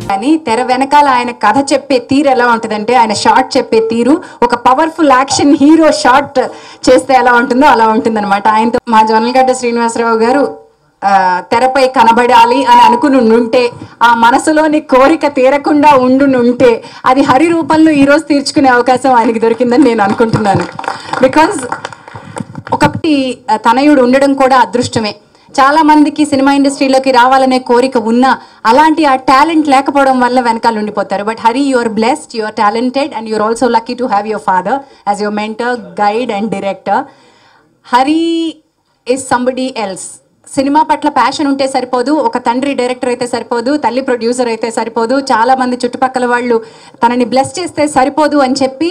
కానీ తెర వెనకాల ఆయన కథ చెప్పే తీరు ఎలా ఉంటుందంటే ఆయన షార్ట్ చెప్పే తీరు ఒక పవర్ఫుల్ యాక్షన్ హీరో షార్ట్ చేస్తే ఎలా ఉంటుందో అలా ఉంటుందన్నమాట ఆయనతో మా జొన్నలగడ్డ శ్రీనివాసరావు గారు ఆ, తెరపై కనబడాలి అని అనుకుని ఉంటే ఆ మనసులోని కోరిక తీరకుండా ఉండునుంటే అది హరి రూపంలో ఈరోజు తీర్చుకునే అవకాశం ఆయనకి దొరికిందని నేను అనుకుంటున్నాను బికాజ్ ఒకటి ఆ, తనయుడు ఉండడం కూడా అదృష్టమే చాలా మందికి సినిమా ఇండస్ట్రీలోకి రావాలనే కోరిక ఉన్నా అలాంటి ఆ టాలెంట్ లేకపోవడం వల్ల వెనకాల ఉండిపోతారు but Hari you are blessed you are talented and you're also lucky to have your father as your mentor guide and director Hari is somebody else cinema పట్ల ప్యాషన్ ఉంటే సరిపోదు ఒక తండ్రి డైరెక్టర్ అయితే సరిపోదు తల్లి ప్రొడ్యూసర్ అయితే సరిపోదు చాలా మంది చుట్టుపక్కల వాళ్ళు తనని బ్లెస్ చేస్తే సరిపోదు అని చెప్పి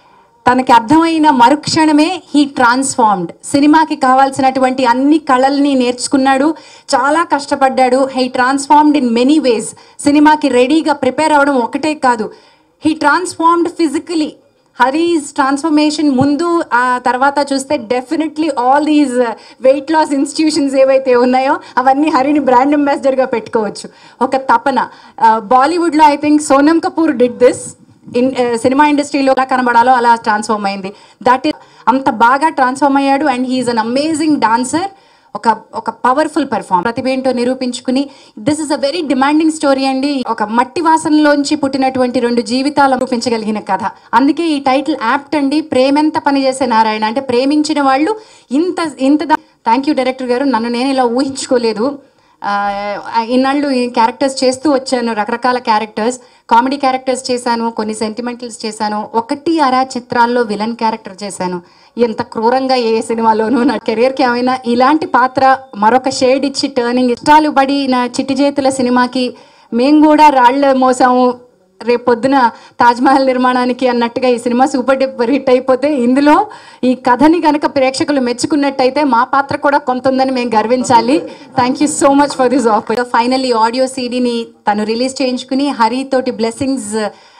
తనకి అర్థమైన మరుక్షణమే హీ ట్రాన్స్ఫార్మ్డ్ సినిమాకి కావాల్సినటువంటి అన్ని కళల్ని నేర్చుకున్నాడు చాలా కష్టపడ్డాడు he transformed in many ways సినిమాకి రెడీగా ప్రిపేర్ అవ్వడం ఒకటే కాదు he transformed physically Hari's transformation ముందు ఆ తర్వాత చూస్తే definitely all these weight loss institutions ఏవైతే ఉన్నాయో అవన్నీ హరిని బ్రాండ్ అంబాసిడర్గా పెట్టుకోవచ్చు ఒక తపన బాలీవుడ్లో I think Sonam Kapoor did this in cinema ఇండస్ట్రీలో ఎలా కనబడాలో అలా ట్రాన్స్ఫార్మ్ అయింది దట్ ఈస్ అంత బాగా ట్రాన్స్ఫార్మ్ అయ్యాడు and he's an amazing dancer ఒక ఒక పవర్ఫుల్ పెర్ఫార్మ్ ప్రతిభ ఏంటో నిరూపించుకుని this is a very demanding story అండి ఒక మట్టి వాసనలోంచి పుట్టినటువంటి రెండు జీవితాలు నిరూపించగలిగిన కథ అందుకే ఈ టైటిల్ యాప్ట్ అండి ప్రేమెంత పనిచేసే నారాయణ అంటే ప్రేమించిన వాళ్ళు ఇంత ఇంత థ్యాంక్ యూ డైరెక్టర్ గారు నన్ను నేను ఇలా ఊహించుకోలేదు ఆ, ఇన్నాళ్ళు ఈ క్యారెక్టర్స్ చేస్తూ వచ్చాను రకరకాల క్యారెక్టర్స్ కామెడీ క్యారెక్టర్స్ చేశాను కొన్ని సెంటిమెంటల్స్ చేశాను ఒకటి అరా చిత్రాల్లో విలన్ క్యారెక్టర్ చేశాను ఎంత క్రూరంగా ఏ సినిమాలోనూ నా కెరియర్కి ఏమైనా ఇలాంటి పాత్ర మరొక షేడ్ ఇచ్చి టర్నింగ్ ఇష్టాలు పడిన చిట్టి చేతుల సినిమాకి మేము కూడా రాళ్ళ మోసాము రేపు పొద్దున తాజ్మహల్ నిర్మాణానికి అన్నట్టుగా ఈ సినిమా సూపర్ డూపర్ హిట్ అయిపోతే ఇందులో ఈ కథని కనుక ప్రేక్షకులు మెచ్చుకున్నట్టయితే మా పాత్ర కూడా కొంత ఉందని మేము గర్వించాలి thank you so much for this offer finally audio సీడీని తను రిలీజ్ చేయించుకుని హరి తోటి బ్లెస్సింగ్స్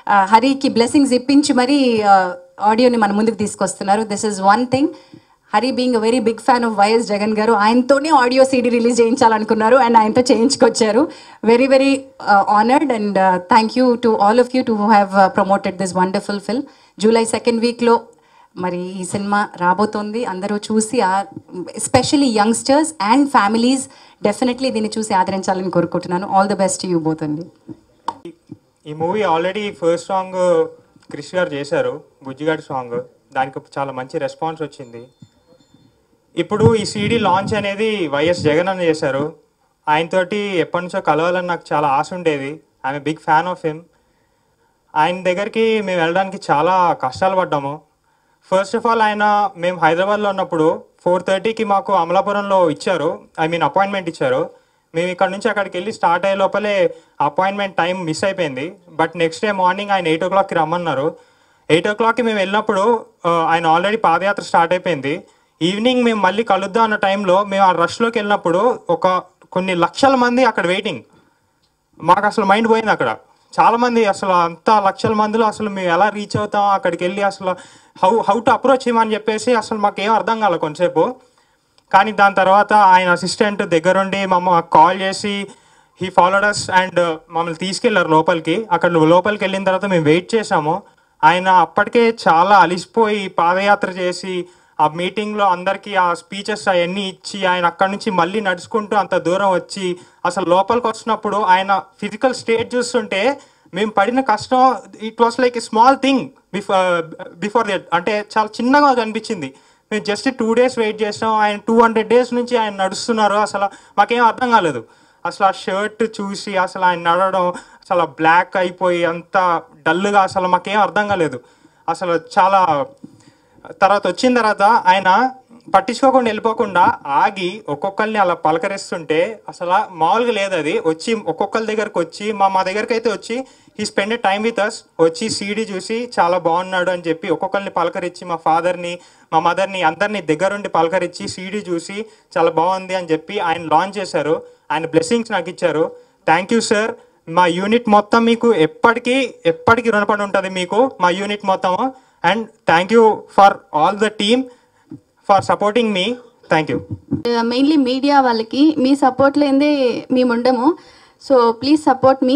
హరికి బ్లెస్సింగ్స్ ఇప్పించి మరీ ఆడియోని మన ముందుకు తీసుకొస్తున్నారు this is one thing Hari being a very big fan of YS Jagan గారు ఆయనతోనే ఆడియో సీడీ రిలీజ్ చేయించాలనుకున్నారు అండ్ ఆయనతో చేయించుకొచ్చారు very very honoured and thank you to all of you to have promoted this wonderful film July second వీక్లో మరి ఈ cinema రాబోతోంది అందరూ చూసి especially youngsters and families definitely దీన్ని చూసి ఆదరించాలని కోరుకుంటున్నాను all the best you both అండి ఈ movie already first song Krish గారు చేశారు బుజ్జిగాడి సాంగ్ దానికి చాలా మంచి రెస్పాన్స్ వచ్చింది ఇప్పుడు ఈ సీడీ లాంచ్ అనేది వైఎస్ జగన్ అని చేశారు ఆయనతోటి ఎప్పటి నుంచో కలవాలని నాకు చాలా ఆశ ఉండేది I'm big fan of him ఆయన దగ్గరికి మేము వెళ్ళడానికి చాలా కష్టాలు పడ్డాము ఫస్ట్ ఆఫ్ ఆల్ ఆయన మేము హైదరాబాద్లో ఉన్నప్పుడు ఫోర్ థర్టీకి మాకు అమలాపురంలో ఇచ్చారు ఐ మీన్ అపాయింట్మెంట్ ఇచ్చారు మేము ఇక్కడ నుంచి అక్కడికి వెళ్ళి స్టార్ట్ అయ్యే లోపలే అపాయింట్మెంట్ టైం మిస్ అయిపోయింది బట్ నెక్స్ట్ డే మార్నింగ్ ఆయన ఎయిట్ ఓ క్లాక్కి రమ్మన్నారు ఎయిట్ ఓ క్లాక్కి మేము వెళ్ళినప్పుడు ఆ, ఆయన ఆల్రెడీ పాదయాత్ర స్టార్ట్ అయిపోయింది ఈవినింగ్ మేము మళ్ళీ కలుద్దాం అన్న టైంలో మేము ఆ రష్లోకి వెళ్ళినప్పుడు ఒక కొన్ని లక్షల మంది అక్కడ వెయిటింగ్ మాకు అసలు మైండ్ పోయింది అక్కడ చాలా మంది అసలు అంత లక్షల మందిలో అసలు మేము ఎలా రీచ్ అవుతాం అక్కడికి వెళ్ళి అసలు హౌ హౌ టు అప్రోచ్ చేయమని చెప్పేసి అసలు మాకు ఏం అర్థం కాలే కొంతసేపు కానీ దాని తర్వాత ఆయన అసిస్టెంట్ దగ్గరుండి మమ్మ కాల్ చేసి హీ ఫాలోడ్ అస్ అండ్ మమ్మల్ని తీసుకెళ్లారు లోపలికి అక్కడ లోపలికి వెళ్ళిన తర్వాత మేము వెయిట్ చేసాము ఆయన అప్పటికే చాలా అలిసిపోయి పాదయాత్ర చేసి ఆ మీటింగ్లో అందరికీ ఆ స్పీచెస్ అవన్నీ ఇచ్చి ఆయన అక్కడి నుంచి మళ్ళీ నడుచుకుంటూ అంత దూరం వచ్చి అసలు లోపలికి వచ్చినప్పుడు ఆయన ఫిజికల్ స్టేట్ చూస్తుంటే మేము పడిన కష్టం it was like a small thing before before that అంటే చాలా చిన్నగా కనిపించింది మేము జస్ట్ టూ డేస్ వెయిట్ చేసాం ఆయన టూ హండ్రెడ్ డేస్ నుంచి ఆయన నడుస్తున్నారు అసలు మాకేం అర్థం కాలేదు అసలు ఆ షర్ట్ చూసి అసలు ఆయన నడవడం అసలు బ్లాక్ అయిపోయి అంత డల్గా అసలు మాకేం అర్థం కాలేదు అసలు చాలా తర్వాత వచ్చిన తర్వాత ఆయన పట్టించుకోకుండా వెళ్ళిపోకుండా ఆగి ఒక్కొక్కరిని అలా పలకరిస్తుంటే అసలు మామూలుగా లేదు అది వచ్చి ఒక్కొక్కరి దగ్గరకు వచ్చి మా మా దగ్గరికి అయితే వచ్చి ఈ స్పెండ్ టైం విత్ అస్ వచ్చి సీడీ చూసి చాలా బాగున్నాడు అని చెప్పి ఒక్కొక్కరిని పలకరించి మా ఫాదర్ని మా మదర్ని అందరినీ దగ్గరుండి పలకరించి సీడీ చూసి చాలా బాగుంది అని చెప్పి ఆయన లాంచ్ చేశారు ఆయన బ్లెస్సింగ్స్ నాకు ఇచ్చారు థ్యాంక్ యూ సార్ మా యూనిట్ మొత్తం మీకు ఎప్పటికీ ఎప్పటికీ రుణపడి ఉంటుంది మీకు మా యూనిట్ మొత్తము and thank you for all the team for supporting మీ థ్యాంక్ యూ మెయిన్లీ మీడియా వాళ్ళకి మీ సపోర్ట్ లేదే మేము ఉండము సో ప్లీజ్ సపోర్ట్ మీ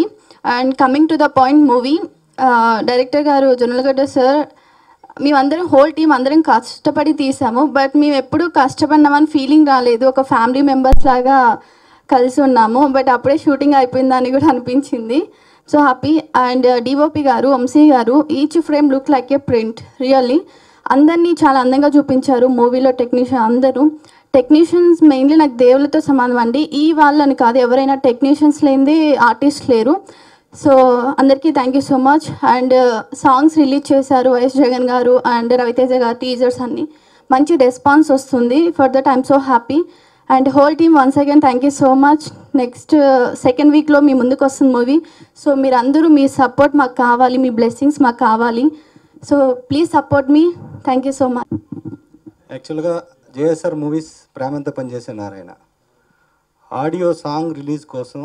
and coming to the point movie director గారు జొన్నలగడ్డ సార్ మేమందరం హోల్ టీం అందరం కష్టపడి తీసాము బట్ మేము ఎప్పుడు కష్టపడినామని ఫీలింగ్ రాలేదు ఒక ఫ్యామిలీ మెంబర్స్ లాగా కలిసి ఉన్నాము బట్ అప్పుడే షూటింగ్ అయిపోయిందని కూడా అనిపించింది సో హ్యాపీ అండ్ డిఓపి గారు వంశీ గారు each frame look like a print really అందరినీ చాలా అందంగా చూపించారు మూవీలో టెక్నీషియన్ అందరూ టెక్నీషియన్స్ మెయిన్లీ నాకు దేవులతో సమానం అండి ఈ వాళ్ళని కాదు ఎవరైనా టెక్నీషియన్స్ లేనిదే ఆర్టిస్ట్ లేరు సో అందరికీ thank you so much and songs release చేశారు వైఎస్ జగన్ గారు అండ్ రవితేజ గారు టీజర్స్ అన్ని మంచి రెస్పాన్స్ వస్తుంది for that I'm so happy and whole team once again thank you so much next second వీక్లో మీ ముందుకు వస్తుంది మూవీ సో మీరు అందరూ మీ సపోర్ట్ మాకు కావాలి మీ బ్లెస్సింగ్స్ మాకు కావాలి సో ప్లీజ్ సపోర్ట్ మీ థ్యాంక్ యూ సో మచ్ యాక్చువల్గా జేఎస్ఆర్ మూవీస్ ప్రేమంతో పనిచేసే నారాయణ ఆడియో సాంగ్ రిలీజ్ కోసం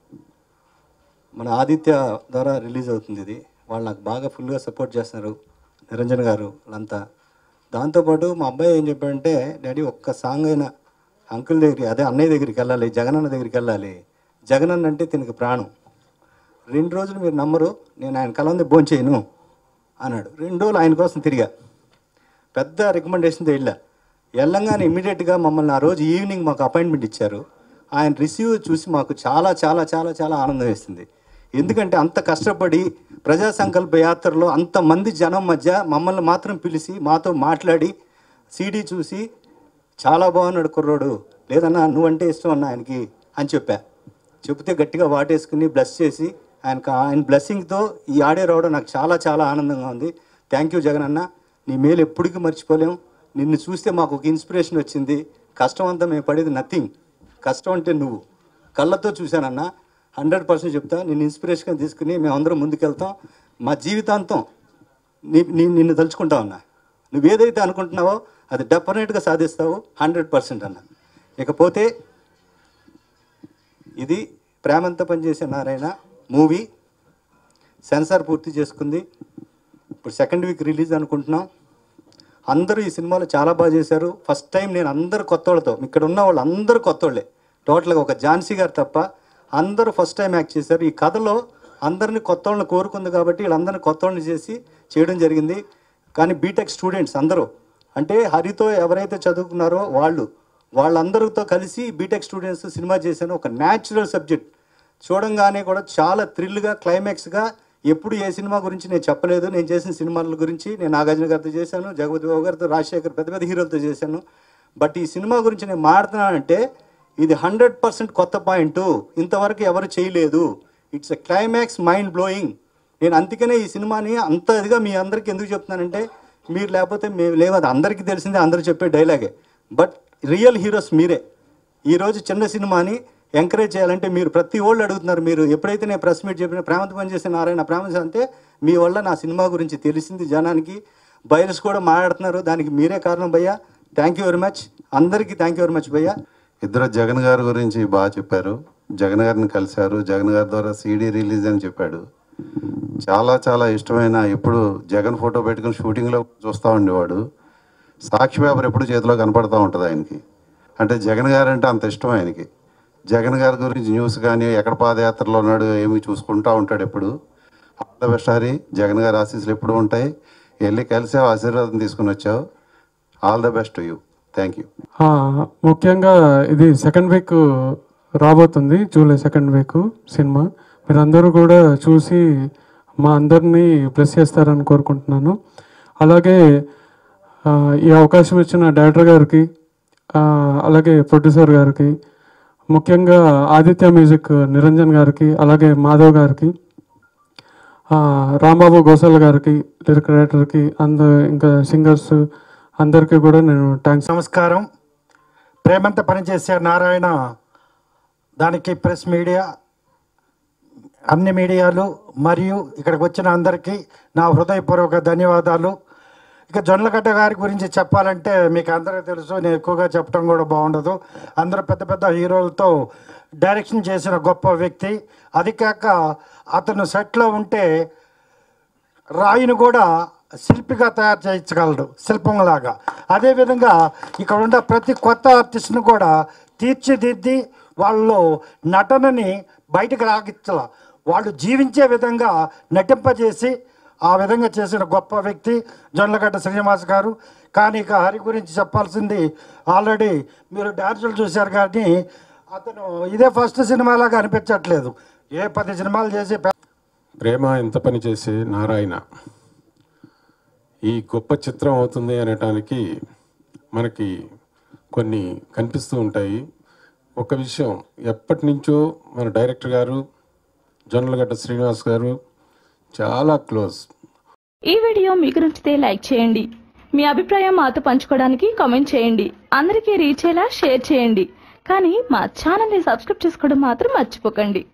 మన ఆదిత్య ద్వారా రిలీజ్ అవుతుంది ఇది వాళ్ళు నాకు బాగా ఫుల్గా సపోర్ట్ చేస్తున్నారు నిరంజన్ గారు వాళ్ళంతా దాంతోపాటు మా అబ్బాయి ఏం చెప్పాడంటే డాడీ ఒక్క సాంగ్ అయినా అంకుల్ దగ్గరికి అదే అన్నయ్య దగ్గరికి వెళ్ళాలి జగనన్న దగ్గరికి వెళ్ళాలి జగనన్న అంటే తినకి ప్రాణం రెండు రోజులు మీరు నమ్మరు నేను ఆయన కలంది భోంచేయను అన్నాడు రెండు రోజులు ఆయన కోసం తిరిగా పెద్ద రికమెండేషన్తో వెళ్ళా వెళ్ళంగానే ఇమ్మీడియట్గా మమ్మల్ని ఆ రోజు ఈవినింగ్ మాకు అపాయింట్మెంట్ ఇచ్చారు ఆయన రిసీవ్ చూసి మాకు చాలా చాలా చాలా చాలా ఆనందం వేసింది ఎందుకంటే అంత కష్టపడి ప్రజా సంకల్ప యాత్రలో అంతమంది జనం మధ్య మమ్మల్ని మాత్రం పిలిచి మాతో మాట్లాడి సీడీ చూసి చాలా బాగున్నాడు కుర్రోడు లేదన్నా నువ్వంటే ఇష్టం అన్న ఆయనకి అని చెప్పా చెబితే గట్టిగా వాటేసుకుని బ్లెస్ చేసి ఆయనకు ఆయన బ్లెస్సింగ్తో ఈ ఆడే రావడం నాకు చాలా చాలా ఆనందంగా ఉంది థ్యాంక్ యూ జగన్ అన్న నీ మేలు ఎప్పటికీ మర్చిపోలేం నిన్ను చూస్తే మాకు ఒక ఇన్స్పిరేషన్ వచ్చింది కష్టం అంతా మేము పడేది నథింగ్ కష్టం అంటే నువ్వు కళ్ళతో చూశానన్నా హండ్రెడ్ పర్సెంట్ చెప్తా నిన్ను ఇన్స్పిరేషన్గా తీసుకుని మేమందరం ముందుకెళ్తాం మా జీవితాంతం నీ నీ నిన్ను తలుచుకుంటావు అన్న నువ్వు ఏదైతే అనుకుంటున్నావో అది డెఫినెట్గా సాధిస్తావు హండ్రెడ్ పర్సెంట్ అన్న ఇకపోతే ఇది ప్రేమంతో పనిచేసే నారాయణ మూవీ సెన్సార్ పూర్తి చేసుకుంది ఇప్పుడు సెకండ్ వీక్ రిలీజ్ అనుకుంటున్నాం అందరూ ఈ సినిమాలో చాలా బాగా చేశారు ఫస్ట్ టైం నేను అందరు కొత్త వాళ్ళతో ఇక్కడ ఉన్న వాళ్ళు అందరూ కొత్త వాళ్ళే టోటల్గా ఒక ఝాన్సీ గారు తప్ప అందరూ ఫస్ట్ టైం యాక్ట్ చేశారు ఈ కథలో అందరిని కొత్త వాళ్ళని కోరుకుంది కాబట్టి వీళ్ళందరినీ కొత్త వాళ్ళని చేసి చేయడం జరిగింది కానీ బీటెక్ స్టూడెంట్స్ అందరూ అంటే హరితో ఎవరైతే చదువుకున్నారో వాళ్ళు వాళ్ళందరితో కలిసి బీటెక్ స్టూడెంట్స్ సినిమా చేశాను ఒక న్యాచురల్ సబ్జెక్ట్ చూడంగానే కూడా చాలా థ్రిల్గా క్లైమాక్స్గా ఎప్పుడు ఏ సినిమా గురించి నేను చెప్పలేదు నేను చేసిన సినిమాల గురించి నేను నాగార్జున గారితో చేశాను జగపతి బాబు గారితో రాజశేఖర్ పెద్ద పెద్ద హీరోలతో చేశాను బట్ ఈ సినిమా గురించి నేను మాడుతున్నానంటే ఇది హండ్రెడ్ పర్సెంట్ కొత్త పాయింట్ ఇంతవరకు ఎవరు చేయలేదు it's a climax mind blowing నేను అందుకనే ఈ సినిమాని అంత ఇదిగా మీ అందరికీ ఎందుకు చెప్తున్నానంటే మీరు లేకపోతే మేము లేవు అది అందరికీ తెలిసిందే అందరూ చెప్పే డైలాగే బట్ రియల్ హీరోస్ మీరే ఈరోజు చిన్న సినిమాని ఎంకరేజ్ చేయాలంటే మీరు ప్రతి వాళ్ళు అడుగుతున్నారు మీరు ఎప్పుడైతే నేను ప్రెస్ మీట్ చెప్పిన ప్రేమత పనిచేసిన నారాయణ ప్రేమ అంటే మీ వల్ల నా సినిమా గురించి తెలిసింది జనానికి బయర్స్ కూడా మాట్లాడుతున్నారు దానికి మీరే కారణం భయ్యా థ్యాంక్ యూ వెరీ మచ్ అందరికీ థ్యాంక్ యూ వెరీ మచ్ భయ్యా ఇద్దరు జగన్ గారి గురించి బాగా చెప్పారు జగన్ గారిని కలిశారు జగన్ గారి ద్వారా సీడీ రిలీజ్ అని చెప్పాడు చాలా చాలా ఇష్టమైన ఎప్పుడు జగన్ ఫోటో పెట్టుకుని షూటింగ్లో చూస్తూ ఉండేవాడు సాక్షి పేపర్ ఎప్పుడు చేతిలో కనపడతా ఉంటుంది ఆయనకి అంటే జగన్ గారు అంటే అంత ఇష్టం ఆయనకి జగన్ గారి గురించి న్యూస్ కానీ ఎక్కడ పాదయాత్రలో ఉన్నాడు ఏమి చూసుకుంటూ ఉంటాడు ఎప్పుడు all the best Hari Jagan గారి ఆశీస్సులు ఎప్పుడు ఉంటాయి వెళ్ళి కలిసావు ఆశీర్వాదం తీసుకుని వచ్చావు all the best you thank you ఆ, ముఖ్యంగా ఇది సెకండ్ వీక్ రాబోతుంది జూలై సెకండ్ వీక్ సినిమా మీరందరూ కూడా చూసి మా అందరినీ బ్లెస్ చేస్తారని కోరుకుంటున్నాను అలాగే ఆ, ఈ అవకాశం ఇచ్చిన డైరెక్టర్ గారికి ఆ, అలాగే ప్రొడ్యూసర్ గారికి ముఖ్యంగా ఆదిత్య మ్యూజిక్ నిరంజన్ గారికి అలాగే మాధవ్ గారికి ఆ, రాంబాబు గోసాల్ గారికి లిరిక్ రైటర్కి అంద ఇంకా సింగర్స్ అందరికీ కూడా నేను థ్యాంక్స్ నమస్కారం ప్రేమంత పనిచేసే నారాయణ దానికి ప్రెస్ మీడియా అన్ని మీడియాలు మరియు ఇక్కడికి వచ్చిన అందరికీ నా హృదయపూర్వక ధన్యవాదాలు ఇక జొన్నలగడ్డ గారి గురించి చెప్పాలంటే మీకు అందరికీ తెలుసు నేను ఎక్కువగా చెప్పడం కూడా బాగుండదు అందరూ పెద్ద పెద్ద హీరోలతో డైరెక్షన్ చేసిన గొప్ప వ్యక్తి అది కాక అతను సెట్లో ఉంటే రాయిని కూడా శిల్పిగా తయారు చేయించగలడు శిల్పంలాగా అదేవిధంగా ఇక్కడ ఉన్న ప్రతి కొత్త ఆర్టిస్ట్ను కూడా తీర్చిదిద్ది వాళ్ళు నటనని బయటకు రాగించాల వాళ్ళు జీవించే విధంగా నటింపజేసి ఆ విధంగా చేసిన గొప్ప వ్యక్తి జొన్నలగడ్డ శ్రీనివాస్ గారు కానీ ఇక హరి గురించి చెప్పాల్సింది ఆల్రెడీ మీరు డ్యాన్సులు చూశారు కానీ అతను ఇదే ఫస్ట్ సినిమాలాగా అనిపించట్లేదు ఏ పది సినిమాలు చేసి పె- ప్రేమ ఎంత పని చేసే నారాయణ ఈ గొప్ప చిత్రం అవుతుంది అనటానికి మనకి కొన్ని కనిపిస్తూ ఉంటాయి ఒక విషయం ఎప్పటి నుంచో మన డైరెక్టర్ గారు జొన్నలగడ్డ శ్రీనివాస్ గారు చాలా క్లోజ్ ఈ వీడియో మీకు నచ్చితే లైక్ చేయండి మీ అభిప్రాయం మాతో పంచుకోవడానికి కామెంట్ చేయండి అందరికీ రీచ్ అయ్యేలా షేర్ చేయండి కానీ మా ఛానల్ని సబ్స్క్రైబ్ చేసుకోవడం మాత్రం మర్చిపోకండి